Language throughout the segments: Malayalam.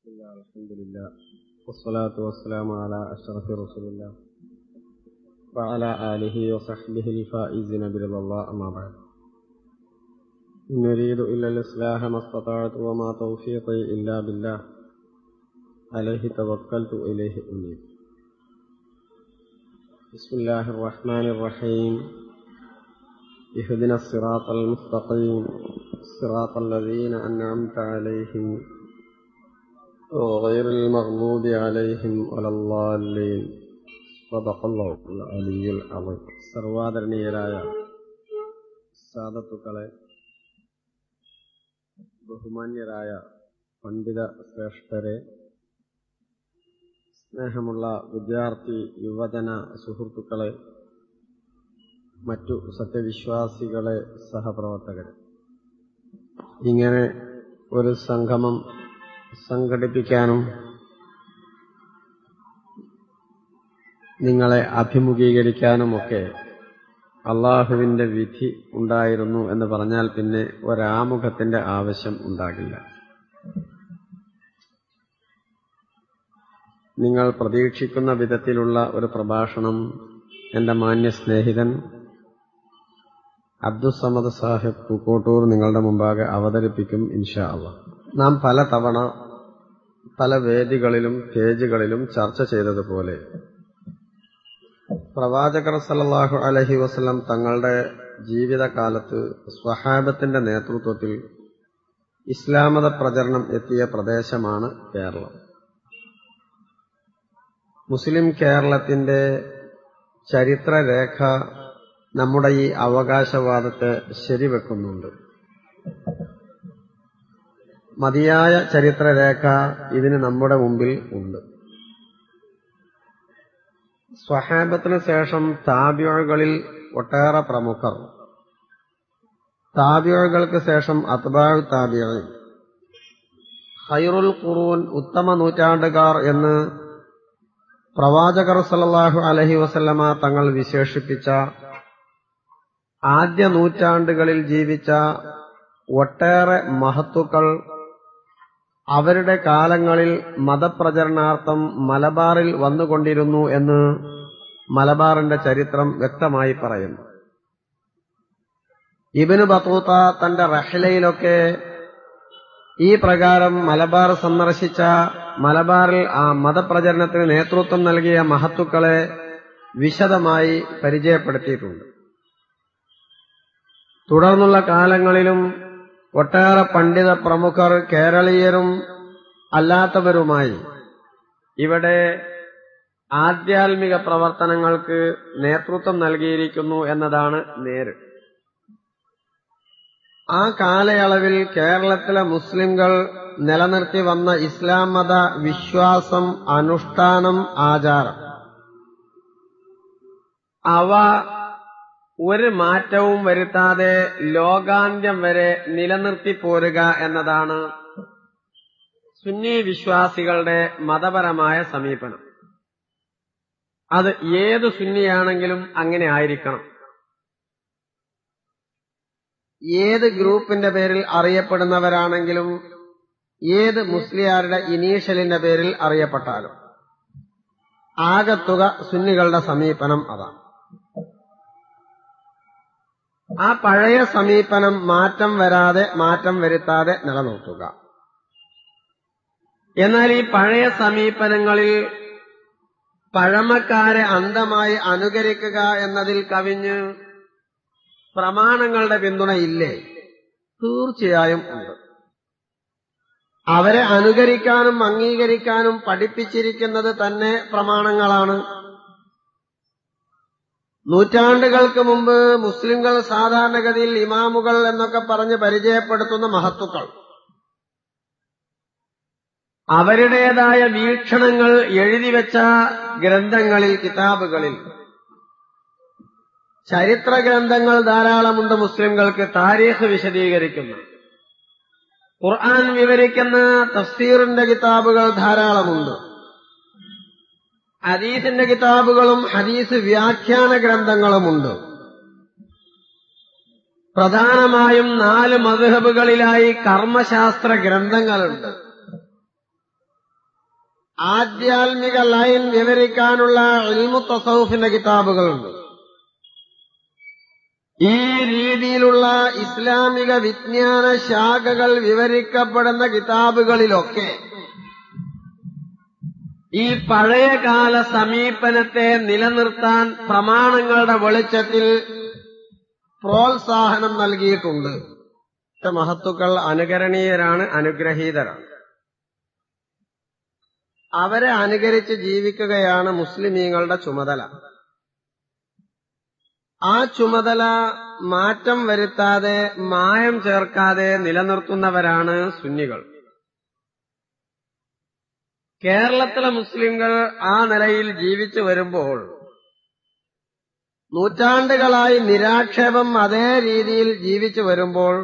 بسم الله الحمد لله والصلاة والسلام على أشرف رسول الله وعلى آله وصحبه الفائزين برضا الله أما بعد إن نريد إلا الإصلاح ما استطعت وما توفيقي إلا بالله عليه توكلت إليه أنيب بسم الله الرحمن الرحيم اهدنا الصراط المستقيم صراط الذين أنعمت عليهم غير المغضوب عليهم ولا الضالين صدق الله العلي العظيم സർവാദരണീയരായ സാധത്തുക്കളെ ബഹുമാന്യരായ പണ്ഡിത ശ്രേഷ്ഠരെ സ്നേഹമുള്ള വിദ്യാർത്ഥി യുവജന സുഹൃത്തുക്കളെ മറ്റു സത്യവിശ്വാസികളെ സഹപ്രവർത്തകരെ ഇങ്ങനെ ഒരു സംഗമം സംഘടിപ്പിക്കാനും നിങ്ങളെ അഭിമുഖീകരിക്കാനുമൊക്കെ അള്ളാഹുവിന്റെ വിധി ഉണ്ടായിരുന്നു എന്ന് പറഞ്ഞാൽ പിന്നെ ഒരാമുഖത്തിന്റെ ആവശ്യം ഉണ്ടാകില്ല നിങ്ങൾ പ്രതീക്ഷിക്കുന്ന വിധത്തിലുള്ള ഒരു പ്രഭാഷണം എന്റെ മാന്യ സ്നേഹിതൻ അബ്ദുസമദ് സാഹിബ് പൂക്കോട്ടൂർ നിങ്ങളുടെ മുമ്പാകെ അവതരിപ്പിക്കും ഇൻഷാ അള്ളാ നാം പല തവണ പല വേദികളിലും പേജുകളിലും ചർച്ച ചെയ്തതുപോലെ പ്രവാചകർ സല്ലാഹു അലഹി വസ്ലം തങ്ങളുടെ ജീവിതകാലത്ത് സ്വഹാബത്തിന്റെ നേതൃത്വത്തിൽ ഇസ്ലാമത പ്രചരണം എത്തിയ പ്രദേശമാണ് കേരളം മുസ്ലിം കേരളത്തിന്റെ ചരിത്രരേഖ നമ്മുടെ ഈ അവകാശവാദത്തെ ശരിവെക്കുന്നുണ്ട് മതിയായ ചരിത്രരേഖ ഇതിന് നമ്മുടെ മുമ്പിൽ ഉണ്ട് സ്വഹാബത്തിന് ശേഷം താബ്യോകളിൽ ഒട്ടേറെ പ്രമുഖർ താബ്യോകൾക്ക് ശേഷം അത്ബാഴ് താബ്യോ ഹൈറുൽ ഖുറൂൻ ഉത്തമ നൂറ്റാണ്ടുകാർ എന്ന് പ്രവാചകർ സല്ലാഹു അലഹി വസല്ലമ തങ്ങൾ വിശേഷിപ്പിച്ച ആദ്യ നൂറ്റാണ്ടുകളിൽ ജീവിച്ച ഒട്ടേറെ മഹത്തുക്കൾ അവരുടെ കാലങ്ങളിൽ മതപ്രചരണാർത്ഥം മലബാറിൽ വന്നുകൊണ്ടിരുന്നു എന്ന് മലബാറിന്റെ ചരിത്രം വ്യക്തമായി പറയുന്നു ഇബിന് ബത്തൂത്ത തന്റെ റഹ്ലയിലൊക്കെ ഈ പ്രകാരം മലബാർ സന്ദർശിച്ച മലബാറിൽ ആ മതപ്രചരണത്തിന് നേതൃത്വം നൽകിയ മഹത്തുക്കളെ വിശദമായി പരിചയപ്പെടുത്തിയിട്ടുണ്ട് തുടർന്നുള്ള കാലങ്ങളിലും ഒട്ടേറെ പണ്ഡിത പ്രമുഖർ കേരളീയരും അല്ലാത്തവരുമായി ഇവിടെ ആധ്യാത്മിക പ്രവർത്തനങ്ങൾക്ക് നേതൃത്വം നൽകിയിരിക്കുന്നു എന്നതാണ് നേര് ആ കാലയളവിൽ കേരളത്തിലെ മുസ്ലിംകൾ നിലനിർത്തി വന്ന ഇസ്ലാം മത വിശ്വാസം അനുഷ്ഠാനം ആചാരം അവ ഒരു മാറ്റവും വരുത്താതെ ലോകാന്ത്യം വരെ നിലനിർത്തി പോരുക എന്നതാണ് സുന്നി വിശ്വാസികളുടെ മതപരമായ സമീപനം അത് ഏത് സുന്നിയാണെങ്കിലും അങ്ങനെ ആയിരിക്കണം ഏത് ഗ്രൂപ്പിന്റെ പേരിൽ അറിയപ്പെടുന്നവരാണെങ്കിലും ഏത് മുസ്ലിയാരുടെ ഇനീഷ്യലിന്റെ പേരിൽ അറിയപ്പെട്ടാലും ആകത്തുക സുന്നികളുടെ സമീപനം അതാണ് ആ പഴയ സമീപനം മാറ്റം വരാതെ മാറ്റം വരുത്താതെ നിലനിർത്തുക എന്നാൽ ഈ പഴയ സമീപനങ്ങളിൽ പഴമക്കാരെ അന്ധമായി അനുകരിക്കുക എന്നതിൽ കവിഞ്ഞ് പ്രമാണങ്ങളുടെ പിന്തുണ ഇല്ലേ തീർച്ചയായും ഉണ്ട് അവരെ അനുകരിക്കാനും അംഗീകരിക്കാനും പഠിപ്പിച്ചിരിക്കുന്നത് തന്നെ പ്രമാണങ്ങളാണ് നൂറ്റാണ്ടുകൾക്ക് മുമ്പ് മുസ്ലിംകൾ സാധാരണഗതിയിൽ ഇമാമുകൾ എന്നൊക്കെ പറഞ്ഞ് പരിചയപ്പെടുത്തുന്ന മഹത്തുക്കൾ അവരുടേതായ വീക്ഷണങ്ങൾ എഴുതിവെച്ച ഗ്രന്ഥങ്ങളിൽ കിതാബുകളിൽ ചരിത്ര ഗ്രന്ഥങ്ങൾ ധാരാളമുണ്ട് മുസ്ലിംകൾക്ക് താരീഖ് വിശദീകരിക്കുന്നു ഖുർആൻ വിവരിക്കുന്ന തഫ്സീറിന്റെ കിതാബുകൾ ധാരാളമുണ്ട് ഹദീസിന്റെ കിതാബുകളും ഹദീസ് വ്യാഖ്യാന ഗ്രന്ഥങ്ങളുമുണ്ട് പ്രധാനമായും നാല് മധുഹബുകളിലായി കർമ്മശാസ്ത്ര ഗ്രന്ഥങ്ങളുണ്ട് ആധ്യാത്മിക ലൈൻ വിവരിക്കാനുള്ള ഇൽമു തസൗഫിന്റെ കിതാബുകളുണ്ട് ഈ രീതിയിലുള്ള ഇസ്ലാമിക വിജ്ഞാന ശാഖകൾ വിവരിക്കപ്പെടുന്ന കിതാബുകളിലൊക്കെ ഈ പഴയകാല സമീപനത്തെ നിലനിർത്താൻ പ്രമാണങ്ങളുടെ വെളിച്ചത്തിൽ പ്രോത്സാഹനം നൽകിയിട്ടുണ്ട് മഹത്തുക്കൾ അനുകരണീയരാണ് അനുഗ്രഹീതരാണ് അവരെ അനുകരിച്ച് ജീവിക്കുകയാണ് മുസ്ലിമീങ്ങളുടെ ചുമതല ആ ചുമതല മാറ്റം വരുത്താതെ മായം ചേർക്കാതെ നിലനിർത്തുന്നവരാണ് സുന്നികൾ കേരളത്തിലെ മുസ്ലിങ്ങൾ ആ നിലയിൽ ജീവിച്ചു വരുമ്പോൾ നൂറ്റാണ്ടുകളായി നിരാക്ഷേപം അതേ രീതിയിൽ ജീവിച്ചു വരുമ്പോൾ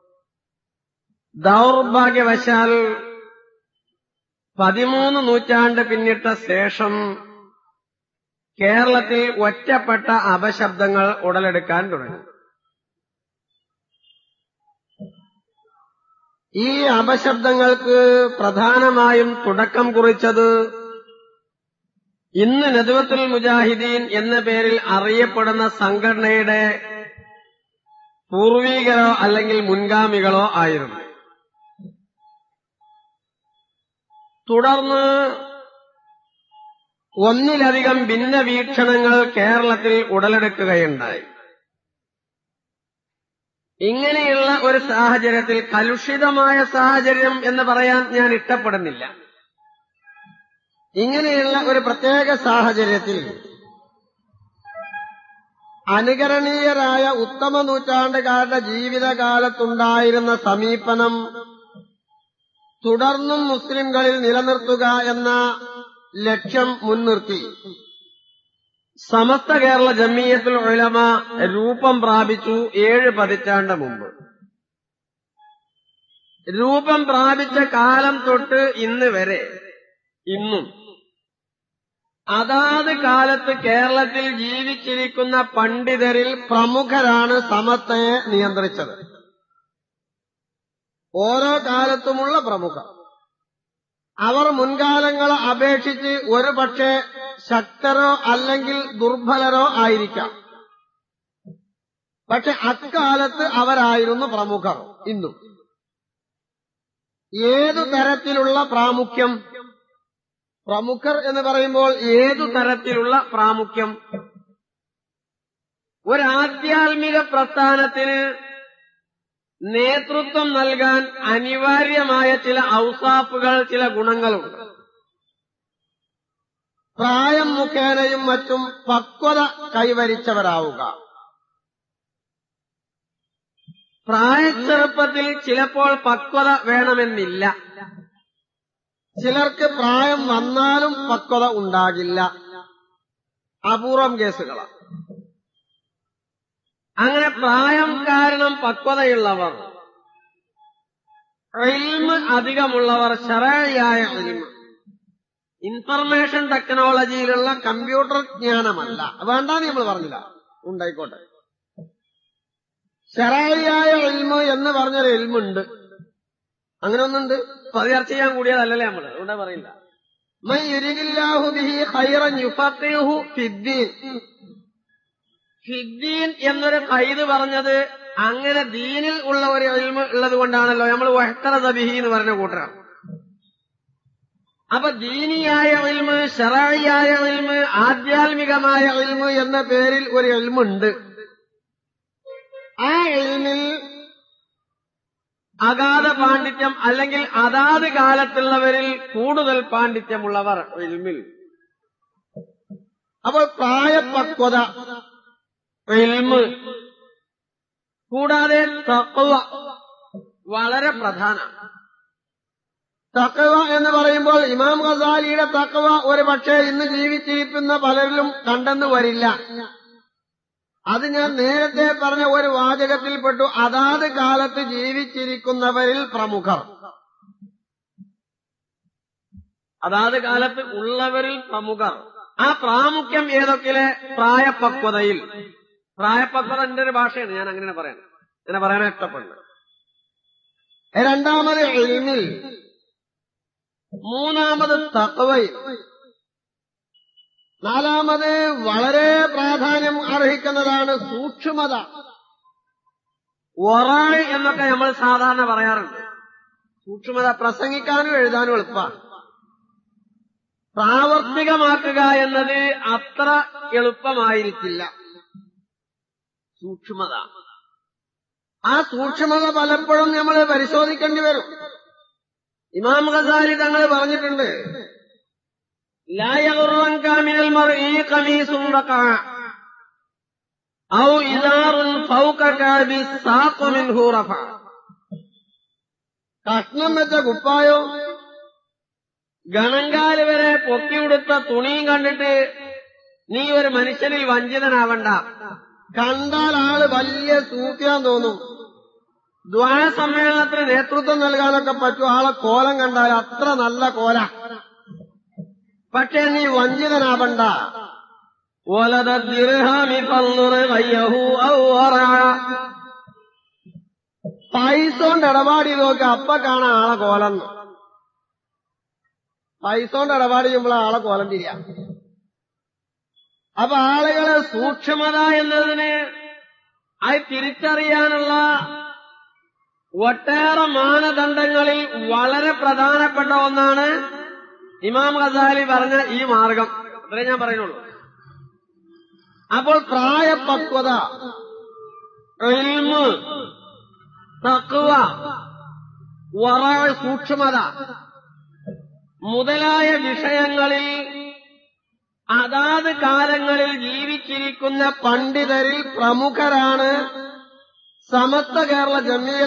ദൗർഭാഗ്യവശാൽ പതിമൂന്ന് നൂറ്റാണ്ട് പിന്നിട്ട ശേഷം കേരളത്തിൽ ഒറ്റപ്പെട്ട അപശബ്ദങ്ങൾ ഉടലെടുക്കാൻ തുടങ്ങി ഈ അപശബ്ദങ്ങൾക്ക് പ്രധാനമായും തുടക്കം കുറിച്ചത് ഇന്ന് നദുവത്തുൽ മുജാഹിദീൻ എന്ന പേരിൽ അറിയപ്പെടുന്ന സംഘടനയുടെ പൂർവീകരോ അല്ലെങ്കിൽ മുൻഗാമികളോ ആയിരുന്നു തുടർന്ന് ഒന്നിലധികം ഭിന്ന വീക്ഷണങ്ങൾ കേരളത്തിൽ ഉടലെടുക്കുകയുണ്ടായി ഇങ്ങനെയുള്ള ഒരു സാഹചര്യത്തിൽ കലുഷിതമായ സാഹചര്യം എന്ന് പറയാൻ ഞാൻ ഇഷ്ടപ്പെടുന്നില്ല ഇങ്ങനെയുള്ള ഒരു പ്രത്യേക സാഹചര്യത്തിൽ അനുകരണീയരായ ഉത്തമ നൂറ്റാണ്ടുകാരുടെ ജീവിതകാലത്തുണ്ടായിരുന്ന സമീപനം തുടർന്നും മുസ്ലിംകളിൽ നിലനിർത്തുക എന്ന ലക്ഷ്യം മുൻനിർത്തി സമസ്ത കേരള ജമീയത്തുൽ ഉലമ രൂപം പ്രാപിച്ചു ഏഴ് പതിറ്റാണ്ട് മുമ്പ് രൂപം പ്രാപിച്ച കാലം തൊട്ട് ഇന്ന് വരെ ഇന്നും അതാത് കാലത്ത് കേരളത്തിൽ ജീവിച്ചിരിക്കുന്ന പണ്ഡിതരിൽ പ്രമുഖരാണ് സമസ്തയെ നിയന്ത്രിച്ചത് ഓരോ കാലത്തുമുള്ള പ്രമുഖർ അവർ മുൻകാലങ്ങളെ അപേക്ഷിച്ച് ഒരു പക്ഷേ ശക്തരോ അല്ലെങ്കിൽ ദുർബലരോ ആയിരിക്കാം പക്ഷെ അക്കാലത്ത് അവരായിരുന്നു പ്രമുഖർ ഇന്നും ഏതു തരത്തിലുള്ള പ്രാമുഖ്യം പ്രമുഖർ എന്ന് പറയുമ്പോൾ ഏതു തരത്തിലുള്ള പ്രാമുഖ്യം ഒരാധ്യാത്മിക പ്രസ്ഥാനത്തിന് നേതൃത്വം നൽകാൻ അനിവാര്യമായ ചില ഔസാഫുകൾ ചില ഗുണങ്ങളുണ്ട് പ്രായം മുഖേനയും മറ്റും പക്വത കൈവരിച്ചവരാവുക പ്രായച്ചെറുപ്പത്തിൽ ചിലപ്പോൾ പക്വത വേണമെന്നില്ല ചിലർക്ക് പ്രായം വന്നാലും പക്വത ഉണ്ടാകില്ല അപൂർവം കേസുകളാണ് അങ്ങനെ പ്രായം കാരണം പക്വതയുള്ളവർ ഇൽമ് അധികമുള്ളവർ ശരായ ഇൽമ് ഇൻഫർമേഷൻ ടെക്നോളജിയിലുള്ള കമ്പ്യൂട്ടർ ജ്ഞാനമല്ല വേണ്ടാന്ന് നമ്മൾ പറഞ്ഞില്ല ഉണ്ടായിക്കോട്ടെ ശരായ ഇൽമ് എന്ന് പറഞ്ഞൊരു ഇൽമുണ്ട് അങ്ങനെ ഒന്നുണ്ട് അത് ചർച്ച ചെയ്യാൻ കൂടിയതല്ലല്ലേ നമ്മള് അതുകൊണ്ടാ പറയില്ല മൻ യുരിദില്ലാഹു ബിഹി ഖൈറൻ യുഫഖിഹു ഫിദ്ദീൻ ഫിദ്ദീൻ എന്നൊരു കൈത് പറഞ്ഞത് അങ്ങനെ ദീനിൽ ഉള്ള ഒരു ഇൽമ ഉള്ളത് കൊണ്ടാണല്ലോ നമ്മൾ വഹ്തറ ബിഹി എന്ന് പറഞ്ഞ കൂട്ടരാണ് അപ്പൊ ദീനിയായ ഇൽമ് ഷറായിയായ ഇൽമ് ആധ്യാത്മികമായ ഇൽമ് എന്ന പേരിൽ ഒരു ഇൽമുണ്ട് ആ ഇൽമിൽ അഗാധ പാണ്ഡിത്യം അല്ലെങ്കിൽ അതാത് കാലത്തുള്ളവരിൽ കൂടുതൽ പാണ്ഡിത്യമുള്ളവർ ഇൽമിൽ അപ്പോൾ പ്രായപക്വത ഇൽമ് കൂടാതെ തക്വ വളരെ പ്രധാനമാണ് തക്കവ എന്ന് പറയുമ്പോൾ ഇമാം ഖസാലിയുടെ തക്കവ ഒരു പക്ഷേ ഇന്ന് ജീവിച്ചിരിക്കുന്ന പലരിലും കണ്ടെന്ന് വരില്ല അത് ഞാൻ നേരത്തെ പറഞ്ഞ ഒരു വാചകത്തിൽപ്പെട്ടു അതാത് കാലത്ത് ജീവിച്ചിരിക്കുന്നവരിൽ പ്രമുഖർ അതാത് കാലത്ത് ഉള്ളവരിൽ പ്രമുഖർ ആ പ്രാമുഖ്യം ഏതൊക്കെ പ്രായപക്വതയിൽ പ്രായപക്വത എന്റെ ഒരു ഭാഷയാണ് ഞാൻ അങ്ങനെ പറയണം അങ്ങനെ പറയാൻ ഇഷ്ടപ്പെടുന്നത് രണ്ടാമത് എൽമിൽ മൂന്നാമത് തക്കവയും നാലാമത് വളരെ പ്രാധാന്യം അർഹിക്കുന്നതാണ് സൂക്ഷ്മത ഒറായ് എന്നൊക്കെ നമ്മൾ സാധാരണ പറയാറുണ്ട് സൂക്ഷ്മത പ്രസംഗിക്കാനും എഴുതാനും എളുപ്പമാണ് പ്രാവർത്തികമാക്കുക എന്നത് അത്ര എളുപ്പമായിരിക്കില്ല സൂക്ഷ്മത ആ സൂക്ഷ്മത പലപ്പോഴും നമ്മൾ പരിശോധിക്കേണ്ടി വരും ഇമാം ഖസാലി തങ്ങൾ പറഞ്ഞിട്ടുണ്ട് ലായമിനൽ മർഈ ഖമീസും വഖഅ ഔ ഇദാറുൻ ഫൗക കാബി സാഖു മിൻഹു റഫഅ കഷ്ണം വെച്ച കുപ്പായോ ഗണങ്കാല് വരെ പൊക്കിയുടുത്ത തുണിയും കണ്ടിട്ട് നീ ഒരു മനുഷ്യനിൽ വഞ്ചിതനാവണ്ട കണ്ടാൽ ആള് വലിയ സൂക്യാൻ തോന്നും ദ്വാര സമ്മേളനത്തിന് നേതൃത്വം നൽകാനൊക്കെ പറ്റും ആളെ കോലം കണ്ടാൽ അത്ര നല്ല കോല പക്ഷെ നീ വഞ്ചിതനാവണ്ട ഒലത ദിർഹാമി പല്ലുറ് കയ്യഹു പൈസ കൊണ്ട് ഇടപാടി നോക്കി അപ്പ കാണാൻ ആളെ കോലം പൈസ കൊണ്ട് ഇടപാട് ചെയ്യുമ്പോൾ ആളെ കോലം തിരിയാ അപ്പൊ ആളുകളെ സൂക്ഷ്മത എന്നതിന് അത് തിരിച്ചറിയാനുള്ള ഒട്ടേറെ മാനദണ്ഡങ്ങളിൽ വളരെ പ്രധാനപ്പെട്ട ഒന്നാണ് ഇമാം ഖസാലി പറഞ്ഞ ഈ മാർഗം അത്രേ ഞാൻ പറയുന്നുള്ളൂ അപ്പോൾ പ്രായപക്വത ഇൽമ് തക്വ വറ സൂക്ഷ്മത മുതലായ വിഷയങ്ങളിൽ അതാത് കാലങ്ങളിൽ ജീവിച്ചിരിക്കുന്ന പണ്ഡിതരിൽ പ്രമുഖരാണ് സമത്വ കേരള ജമീയ